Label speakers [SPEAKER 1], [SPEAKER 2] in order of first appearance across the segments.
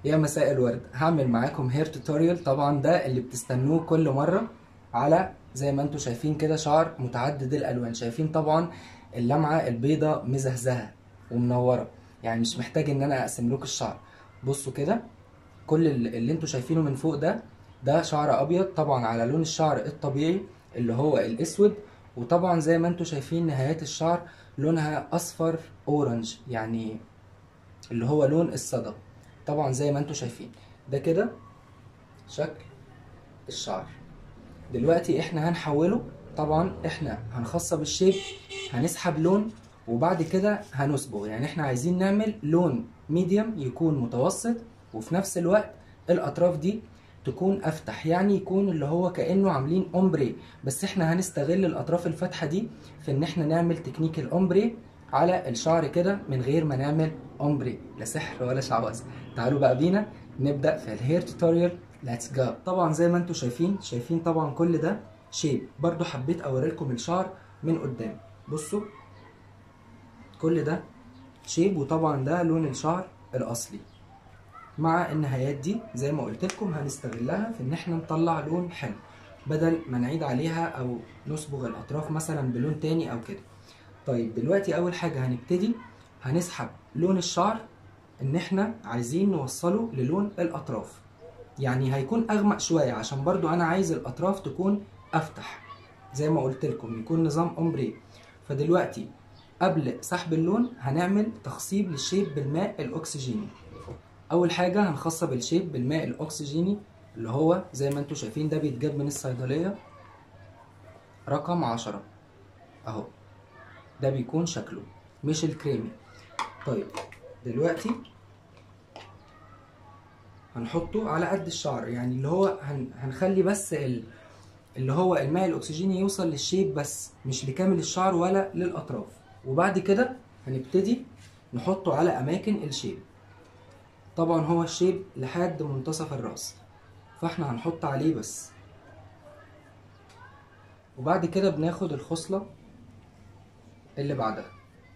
[SPEAKER 1] يا مساء الورد هعمل معاكم هير توتوريال طبعا ده اللي بتستنوه كل مرة على زي ما انتم شايفين كده شعر متعدد الالوان شايفين طبعا اللمعة البيضة مزهزهة ومنورة يعني مش محتاج ان انا اقسم لكم الشعر بصوا كده كل اللي انتم شايفينه من فوق ده ده شعر ابيض طبعا على لون الشعر الطبيعي اللي هو الاسود وطبعا زي ما انتم شايفين نهايات الشعر لونها اصفر اورنج يعني اللي هو لون الصدى طبعا زي ما انتم شايفين ده كده شكل الشعر دلوقتي احنا هنحوله طبعا احنا هنخصب الشيب هنسحب لون وبعد كده هنصبغ يعني احنا عايزين نعمل لون ميديوم يكون متوسط وفي نفس الوقت الاطراف دي تكون افتح يعني يكون اللي هو كانه عاملين اومبري بس احنا هنستغل الاطراف الفاتحه دي في ان احنا نعمل تكنيك الاومبري على الشعر كده من غير ما نعمل اومبري لا سحر ولا شعوذه تعالوا بقى بينا نبدا في الهير توتوريال ليتس جو طبعا زي ما انتم شايفين شايفين طبعا كل ده شيب برضو حبيت اوريلكم الشعر من قدام بصوا كل ده شيب وطبعا ده لون الشعر الاصلي مع النهايات دي زي ما قلت لكم هنستغلها في ان احنا نطلع لون حلو بدل ما نعيد عليها او نصبغ الاطراف مثلا بلون تاني او كده طيب دلوقتي اول حاجه هنبتدي هنسحب لون الشعر ان احنا عايزين نوصله للون الاطراف يعني هيكون اغمق شويه عشان برضو انا عايز الاطراف تكون افتح زي ما قلت لكم يكون نظام اومبري فدلوقتي قبل سحب اللون هنعمل تخصيب للشيب بالماء الاكسجيني اول حاجه هنخصب الشيب بالماء الاكسجيني اللي هو زي ما انتم شايفين ده بيتجاب من الصيدليه رقم عشرة اهو ده بيكون شكله مش الكريمي طيب دلوقتي هنحطه على قد الشعر يعني اللي هو هن هنخلي بس ال... اللي هو الماء الاكسجيني يوصل للشيب بس مش لكامل الشعر ولا للاطراف وبعد كده هنبتدي نحطه على اماكن الشيب طبعا هو الشيب لحد منتصف الراس فاحنا هنحط عليه بس وبعد كده بناخد الخصلة اللي بعدها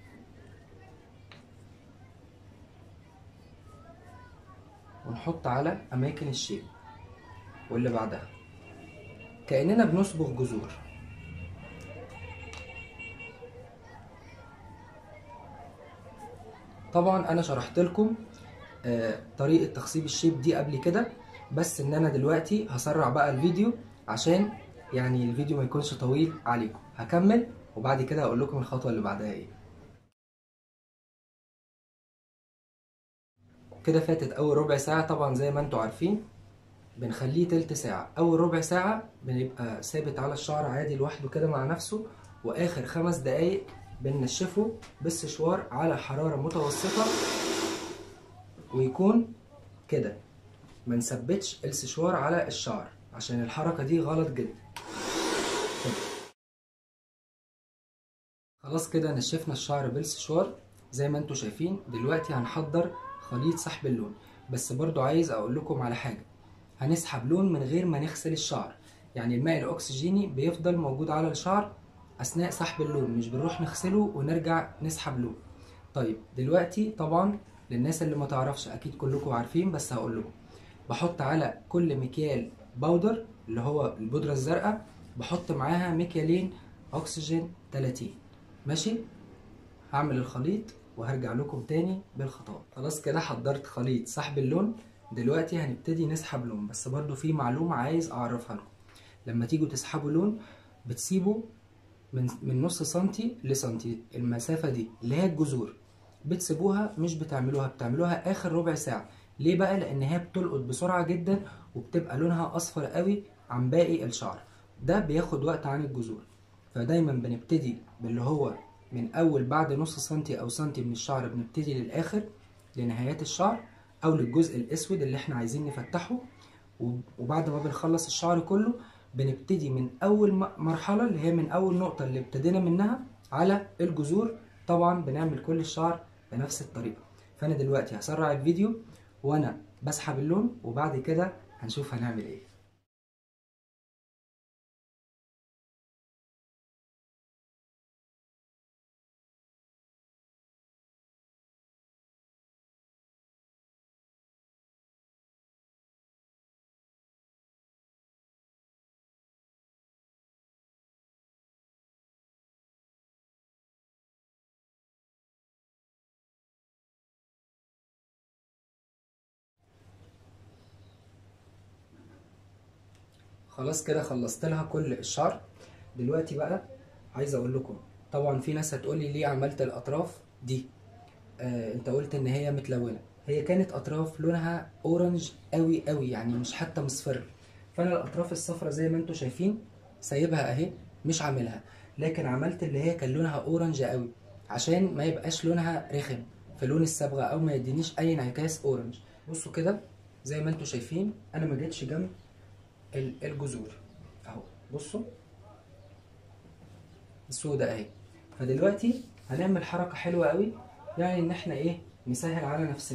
[SPEAKER 1] ونحط على أماكن الشيب واللي بعدها كأننا بنصبغ جذور طبعا أنا شرحت لكم آه طريقة تخصيب الشيب دي قبل كده بس إن أنا دلوقتي هسرع بقى الفيديو عشان يعني الفيديو ما يكونش طويل عليكم هكمل وبعد كده هقول لكم الخطوة اللي بعدها ايه كده فاتت اول ربع ساعة طبعا زي ما انتوا عارفين بنخليه تلت ساعة اول ربع ساعة بنبقى ثابت على الشعر عادي لوحده كده مع نفسه واخر خمس دقايق بننشفه بالسشوار على حرارة متوسطة ويكون كده ما نثبتش السشوار على الشعر عشان الحركة دي غلط جدا كده. خلاص كده نشفنا الشعر بالسشوار زي ما انتوا شايفين دلوقتي هنحضر خليط سحب اللون بس برضو عايز اقول لكم على حاجة هنسحب لون من غير ما نغسل الشعر يعني الماء الاكسجيني بيفضل موجود على الشعر اثناء سحب اللون مش بنروح نغسله ونرجع نسحب لون طيب دلوقتي طبعا للناس اللي ما تعرفش اكيد كلكم عارفين بس هقول لكم بحط على كل مكيال باودر اللي هو البودرة الزرقاء بحط معاها مكيالين اكسجين 30 ماشي هعمل الخليط وهرجع لكم تاني بالخطوات خلاص كده حضرت خليط سحب اللون دلوقتي هنبتدي نسحب لون بس برضو في معلومة عايز اعرفها لكم لما تيجوا تسحبوا لون بتسيبوا من من نص سنتي لسنتي المسافة دي اللي هي الجذور بتسيبوها مش بتعملوها بتعملوها اخر ربع ساعة ليه بقى لان هي بتلقط بسرعة جدا وبتبقى لونها اصفر قوي عن باقي الشعر ده بياخد وقت عن الجذور فدايما بنبتدي باللي هو من اول بعد نص سنتي او سنتي من الشعر بنبتدي للاخر لنهايات الشعر او للجزء الاسود اللي احنا عايزين نفتحه وبعد ما بنخلص الشعر كله بنبتدي من اول مرحله اللي هي من اول نقطه اللي ابتدينا منها على الجذور طبعا بنعمل كل الشعر بنفس الطريقه فانا دلوقتي هسرع الفيديو وانا بسحب اللون وبعد كده هنشوف هنعمل ايه خلاص كده خلصت لها كل الشعر دلوقتي بقى عايز اقول لكم طبعا في ناس هتقولي ليه عملت الاطراف دي آه انت قلت ان هي متلونه هي كانت اطراف لونها اورنج قوي قوي يعني مش حتى مصفر فانا الاطراف الصفرا زي ما انتم شايفين سايبها اهي مش عاملها لكن عملت اللي هي كان لونها اورنج قوي عشان ما يبقاش لونها رخم في لون الصبغه او ما يدينيش اي انعكاس اورنج بصوا كده زي ما انتم شايفين انا ما جيتش جنب ال- الجذور اهو بصوا السوداء اهي فدلوقتي هنعمل حركه حلوه قوي يعني ان احنا ايه نسهل على نفسنا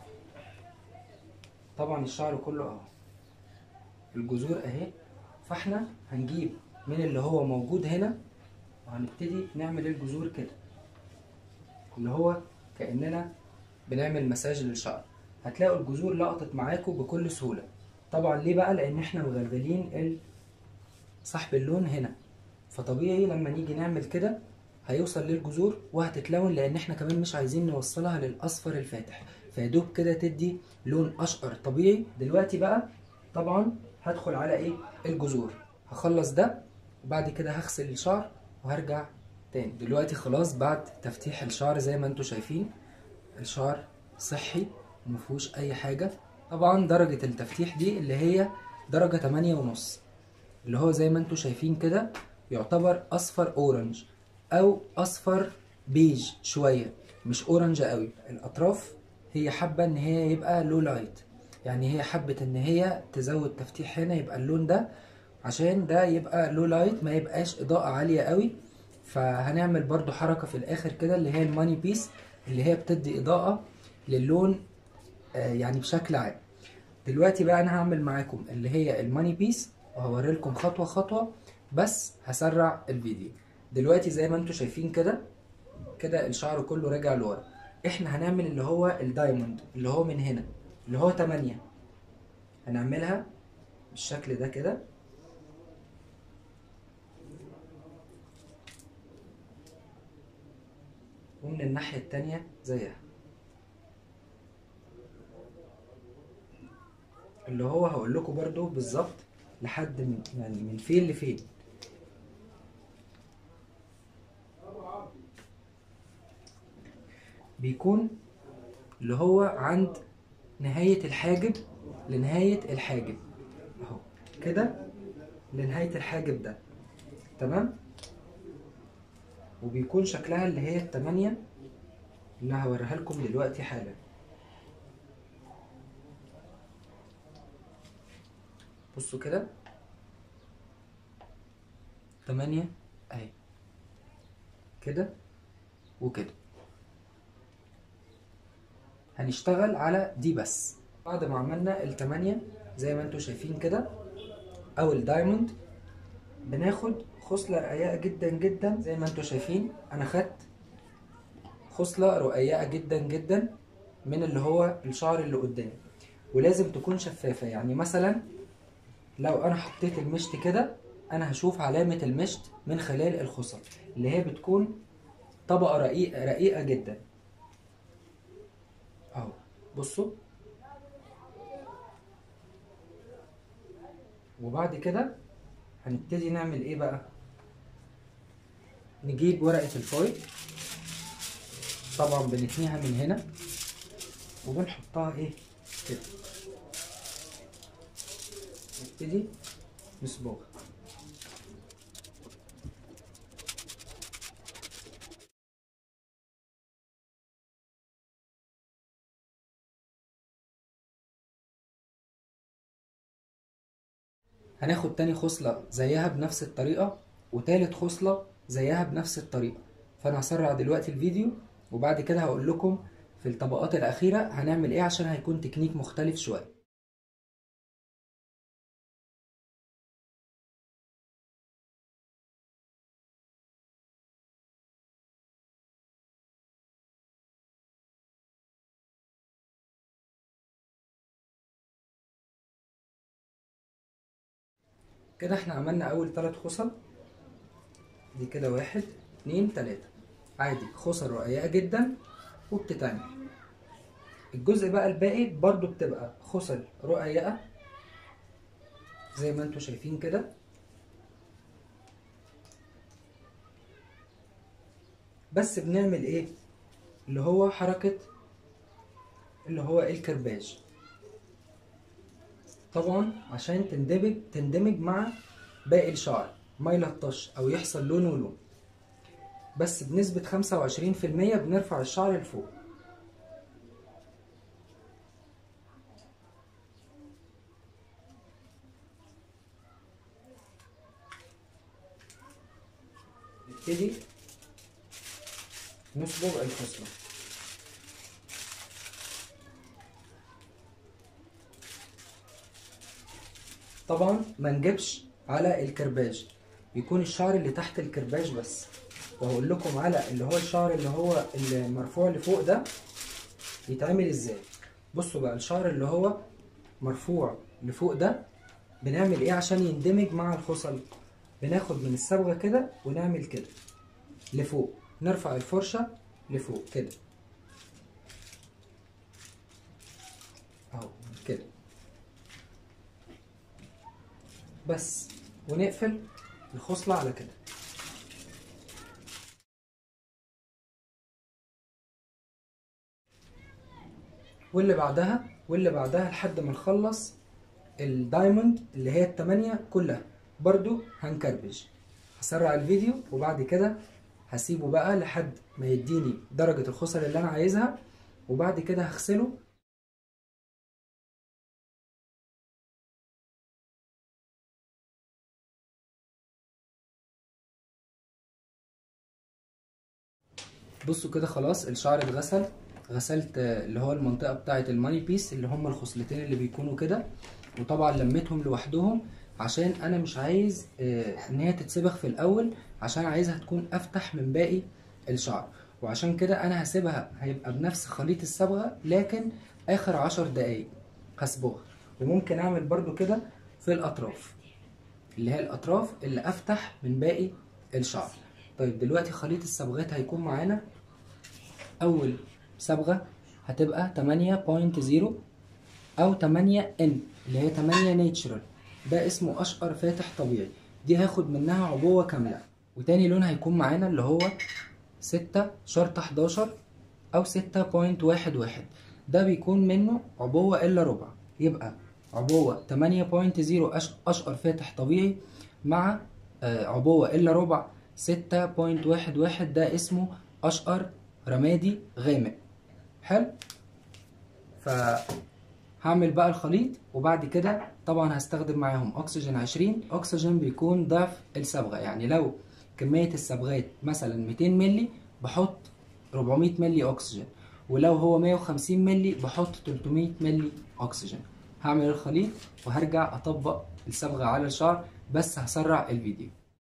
[SPEAKER 1] طبعا الشعر كله اهو الجذور اهي فاحنا هنجيب من اللي هو موجود هنا وهنبتدي نعمل الجذور كده اللي هو كاننا بنعمل مساج للشعر هتلاقوا الجذور لقطت معاكم بكل سهوله طبعا ليه بقى لان احنا مغلغلين ال- صاحب اللون هنا فطبيعي لما نيجي نعمل كده هيوصل للجذور وهتتلون لان احنا كمان مش عايزين نوصلها للاصفر الفاتح فيدوب كده تدي لون اشقر طبيعي دلوقتي بقى طبعا هدخل على ايه الجذور هخلص ده وبعد كده هغسل الشعر وهرجع تاني دلوقتي خلاص بعد تفتيح الشعر زي ما انتم شايفين الشعر صحي ومفيهوش اي حاجه طبعا درجه التفتيح دي اللي هي درجه 8 ونص اللي هو زي ما انتم شايفين كده يعتبر اصفر اورنج او اصفر بيج شويه مش اورنج قوي الاطراف هي حابه ان هي يبقى لو لايت يعني هي حبت ان هي تزود تفتيح هنا يبقى اللون ده عشان ده يبقى لو لايت ما يبقاش اضاءه عاليه قوي فهنعمل برضو حركه في الاخر كده اللي هي الماني بيس اللي هي بتدي اضاءه للون آه، يعني بشكل عام دلوقتي بقى انا هعمل معاكم اللي هي الماني بيس وهوري لكم خطوه خطوه بس هسرع الفيديو دلوقتي زي ما انتم شايفين كده كده الشعر كله راجع لورا احنا هنعمل اللي هو الدايموند اللي هو من هنا اللي هو 8 هنعملها بالشكل ده كده ومن الناحية التانية زيها اللي هو هقول لكم برضو بالظبط لحد من يعني من فين لفين بيكون اللي هو عند نهاية الحاجب لنهاية الحاجب اهو كده لنهاية الحاجب ده تمام وبيكون شكلها اللي هي التمانية اللي هوريها لكم دلوقتي حالا بصوا كده تمانية اهي كده وكده هنشتغل على دي بس بعد ما عملنا التمانية زي ما انتوا شايفين كده او الدايموند بناخد خصلة رقيقة جدا جدا زي ما انتوا شايفين انا خدت خصلة رقيقة جدا جدا من اللي هو الشعر اللي قدامي ولازم تكون شفافة يعني مثلا لو انا حطيت المشط كده انا هشوف علامة المشط من خلال الخصل اللي هي بتكون طبقة رقيقة رقيقة جدا اهو بصوا وبعد كده هنبتدي نعمل ايه بقى نجيب ورقة الفويل طبعا بنتنيها من هنا وبنحطها ايه كده نبتدي نصبغها هناخد تاني خصلة زيها بنفس الطريقة وتالت خصلة زيها بنفس الطريقة فأنا هسرع دلوقتي الفيديو وبعد كده هقول لكم في الطبقات الأخيرة هنعمل إيه عشان هيكون تكنيك مختلف شوية كده احنا عملنا أول تلات خصل دي كده واحد اتنين تلاتة عادي خصل رقيقة جدا وبتتعمل الجزء بقى الباقي برضو بتبقى خصل رقيقة زي ما انتوا شايفين كده بس بنعمل ايه اللي هو حركة اللي هو الكرباج طبعا عشان تندمج تندمج مع باقي الشعر ما يلطش او يحصل لون ولون بس بنسبة خمسة وعشرين في المية بنرفع الشعر لفوق نبتدي نصبغ الخصلة طبعا ما نجيبش على الكرباج يكون الشعر اللي تحت الكرباج بس وهقول لكم على اللي هو الشعر اللي هو المرفوع لفوق ده يتعمل ازاي بصوا بقى الشعر اللي هو مرفوع لفوق ده بنعمل ايه عشان يندمج مع الخصل بناخد من الصبغه كده ونعمل كده لفوق نرفع الفرشه لفوق كده اهو كده بس ونقفل الخصله على كده واللي بعدها واللي بعدها لحد ما نخلص الدايموند اللي هي التمانية كلها برضو هنكربج هسرع الفيديو وبعد كده هسيبه بقى لحد ما يديني درجة الخصل اللي انا عايزها وبعد كده هغسله بصوا كده خلاص الشعر اتغسل غسلت اللي هو المنطقة بتاعة الماني بيس اللي هم الخصلتين اللي بيكونوا كده وطبعا لميتهم لوحدهم عشان انا مش عايز ان هي تتسبخ في الاول عشان عايزها تكون افتح من باقي الشعر وعشان كده انا هسيبها هيبقى بنفس خليط الصبغة لكن اخر عشر دقايق هصبغها وممكن اعمل برضو كده في الاطراف اللي هي الاطراف اللي افتح من باقي الشعر طيب دلوقتي خليط الصبغات هيكون معانا اول صبغة هتبقى 8.0 او 8 ان اللي هي 8 نيتشرال ده اسمه اشقر فاتح طبيعي دي هاخد منها عبوة كاملة وتاني لون هيكون معانا اللي هو 6 شرطة 11 او 6.11 ده بيكون منه عبوة الا ربع يبقى عبوة 8.0 اشقر فاتح طبيعي مع عبوة الا ربع 6.11 ده اسمه اشقر رمادي غامق حلو فهعمل بقى الخليط وبعد كده طبعا هستخدم معاهم اكسجين 20 اكسجين بيكون ضعف الصبغه يعني لو كميه الصبغات مثلا 200 مللي بحط 400 مللي اكسجين ولو هو 150 مللي بحط 300 مللي اكسجين هعمل الخليط وهرجع اطبق الصبغه على الشعر بس هسرع الفيديو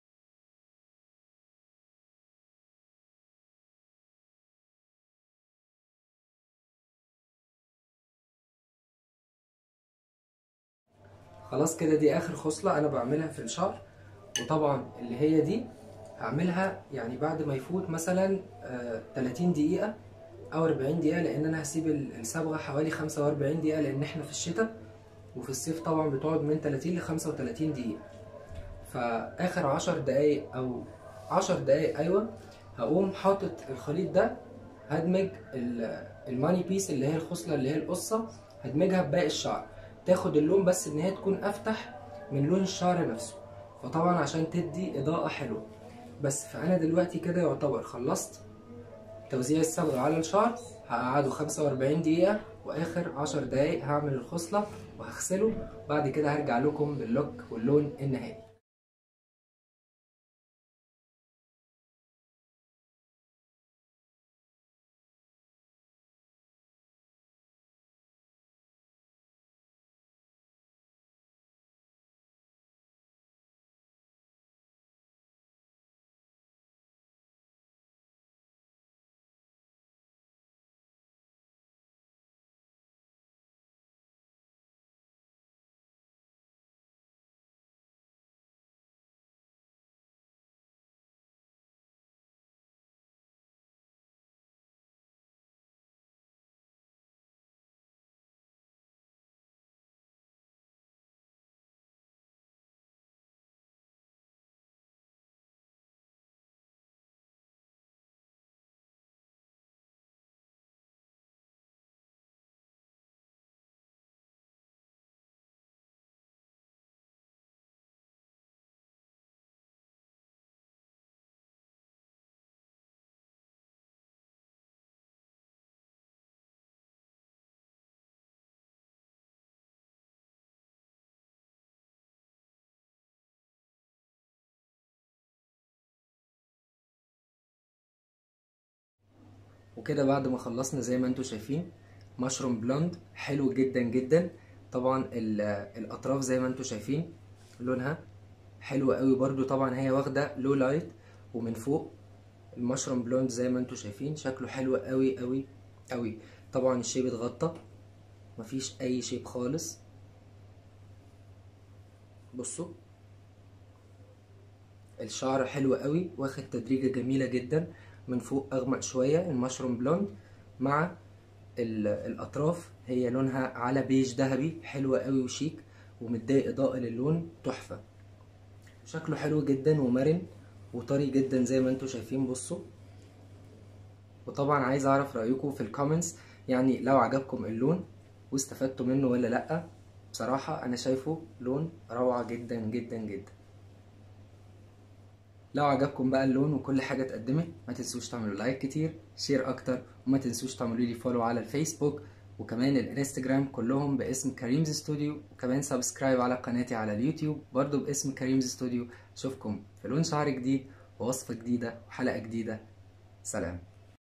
[SPEAKER 1] خلاص كده دي اخر خصلة انا بعملها في الشعر وطبعا اللي هي دي هعملها يعني بعد ما يفوت مثلا آه 30 دقيقة او 40 دقيقة لان انا هسيب الصبغة حوالي 45 دقيقة لان احنا في الشتاء وفي الصيف طبعا بتقعد من 30 ل 35 دقيقة فاخر 10 دقايق او 10 دقايق ايوه هقوم حاطط الخليط ده هدمج الماني بيس اللي هي الخصلة اللي هي القصة هدمجها بباقي الشعر تاخد اللون بس ان هي تكون افتح من لون الشعر نفسه فطبعا عشان تدي اضاءة حلوة بس فانا دلوقتي كده يعتبر خلصت توزيع الصبغة على الشعر هقعده 45 دقيقة واخر 10 دقايق هعمل الخصلة وهغسله بعد كده هرجع لكم باللوك واللون النهائي وكده بعد ما خلصنا زي ما انتوا شايفين مشروم بلوند حلو جدا جدا طبعا ال- الاطراف زي ما انتوا شايفين لونها حلو قوي برضو طبعا هي واخده لو لايت ومن فوق المشروم بلوند زي ما انتوا شايفين شكله حلو قوي قوي قوي طبعا الشيب اتغطى مفيش اي شيب خالص بصوا الشعر حلو قوي واخد تدريجة جميلة جدا من فوق اغمق شوية المشروم بلوند مع ال- الاطراف هي لونها على بيج ذهبي حلوة قوي وشيك ومديه اضاءة للون تحفة شكله حلو جدا ومرن وطري جدا زي ما انتوا شايفين بصوا وطبعا عايز اعرف رايكم في الكومنتس يعني لو عجبكم اللون واستفدتوا منه ولا لا بصراحة انا شايفه لون روعة جدا جدا جدا لو عجبكم بقى اللون وكل حاجة اتقدمت ما تنسوش تعملوا لايك كتير شير اكتر وما تنسوش تعملوا لي فولو على الفيسبوك وكمان الانستجرام كلهم باسم كريمز ستوديو وكمان سبسكرايب على قناتي على اليوتيوب برضو باسم كريمز ستوديو اشوفكم في لون شعر جديد ووصفة جديدة وحلقة جديدة سلام